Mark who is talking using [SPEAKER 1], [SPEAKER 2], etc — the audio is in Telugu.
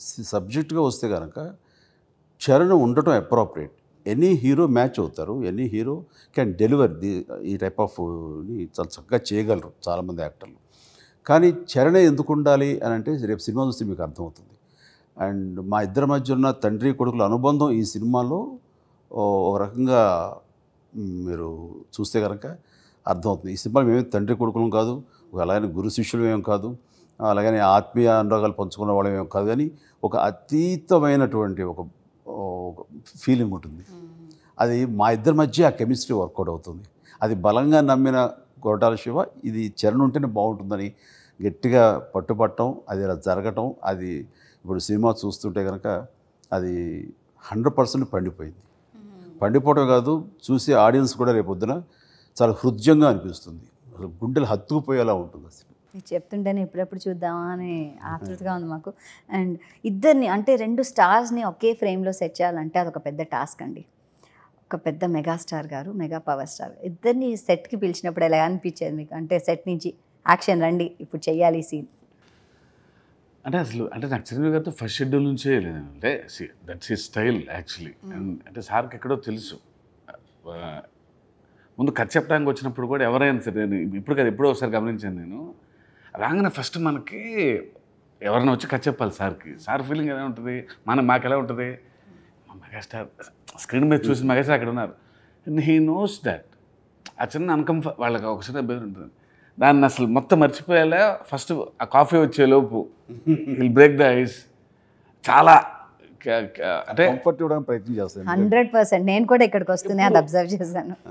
[SPEAKER 1] సబ్జెక్ట్గా వస్తే కనుక చరణ్ ఉండటం అప్రోప్రియేట్ ఎనీ హీరో మ్యాచ్ అవుతారు any hero can deliver the ఈ టైప్ ఆఫ్ చాలా చక్కగా చేయగలరు చాలామంది యాక్టర్లు కానీ చరణే ఎందుకు ఉండాలి అని అంటే రేపు సినిమా చూస్తే మీకు అర్థమవుతుంది అండ్ మా ఇద్దరి మధ్య ఉన్న తండ్రి కొడుకుల అనుబంధం ఈ సినిమాలో ఓ ఒక రకంగా మ్, మీరు చూస్తే కనుక అర్థమవుతుంది ఈ సినిమా మేమే తండ్రి కొడుకులం కాదు ఒక అలాగని గురు శిష్యులు ఏం కాదు అలాగని ఆత్మీయ అనురాగాలు పంచుకున్న వాళ్ళం ఏం కాదు కానీ ఒక అతీతమైనటువంటి ఒక ఒక ఫీలింగ్ ఉంటుంది అది మా ఇద్దరి మధ్య ఆ కెమిస్ట్రీ వర్కౌట్ అవుతుంది అది బలంగా నమ్మిన కొరటాల శివ ఇది చరణ్ ఉంటేనే బాగుంటుందని గట్టిగా పట్టుపట్టడం అది ఇలా జరగటం అది ఇప్పుడు సినిమా చూస్తుంటే కనుక అది హండ్రెడ్ పర్సెంట్ పండిపోయింది పండిపోవడం కాదు చూసే ఆడియన్స్ కూడా రేపొద్దున చాలా హృదయంగా అనిపిస్తుంది అసలు గుండెలు హత్తుకుపోయేలా ఉంటుంది అసలు
[SPEAKER 2] మీరు చెప్తుంటేనే ఎప్పుడెప్పుడు చూద్దామా అని ఆతృతగా ఉంది మాకు అండ్ ఇద్దరిని అంటే రెండు స్టార్స్ని ఒకే ఫ్రేమ్లో సెట్ చేయాలంటే అదొక పెద్ద టాస్క్ అండి ఒక పెద్ద మెగాస్టార్ గారు మెగా పవర్ స్టార్ ఇద్దరిని సెట్కి పిలిచినప్పుడు ఎలా అనిపించేది మీకు అంటే సెట్ నుంచి యాక్షన్ రండి ఇప్పుడు చెయ్యాలి ఈ సీన్
[SPEAKER 3] అంటే అసలు అంటే నాకు చిరంజీవి గారితో ఫస్ట్ షెడ్యూల్ నుంచే లేదు అంటే దట్స్ ఈ స్టైల్ యాక్చువల్లీ అంటే సార్కి ఎక్కడో తెలుసు ఆ, ముందు కథ చెప్పడానికి వచ్చినప్పుడు కూడా ఎవరైనా సరే నేను ఇప్పుడు కదా ఎప్పుడో ఒకసారి గమనించాను నేను రాగానే ఫస్ట్ మనకి ఎవరైనా వచ్చి కథ చెప్పాలి సార్కి సార్ ఫీలింగ్ ఎలా ఉంటుంది మన మాకు ఎలా ఉంటుంది మా మెగాస్టార్ స్క్రీన్ మీద చూసిన మెగాస్టార్ అక్కడ ఉన్నారు హీ నోస్ దట్ ఆ చిన్న అన్కంఫర్ట్ వాళ్ళకి ఒక చిన్న బెదిరి ఉంటుంది దాన్ని అసలు మొత్తం మర్చిపోయేలా ఫస్ట్ ఆ కాఫీ వచ్చే లోపు విల్ బ్రేక్ ద ఐస్ చాలా క- క- అంటే
[SPEAKER 1] కంఫర్ట్ ఇవ్వడానికి ప్రయత్నం చేస్తాను
[SPEAKER 2] హండ్రెడ్ పర్సెంట్ నేను కూడా ఇక్కడికి వస్తూనే అది అబ్జర్వ్ చేశాను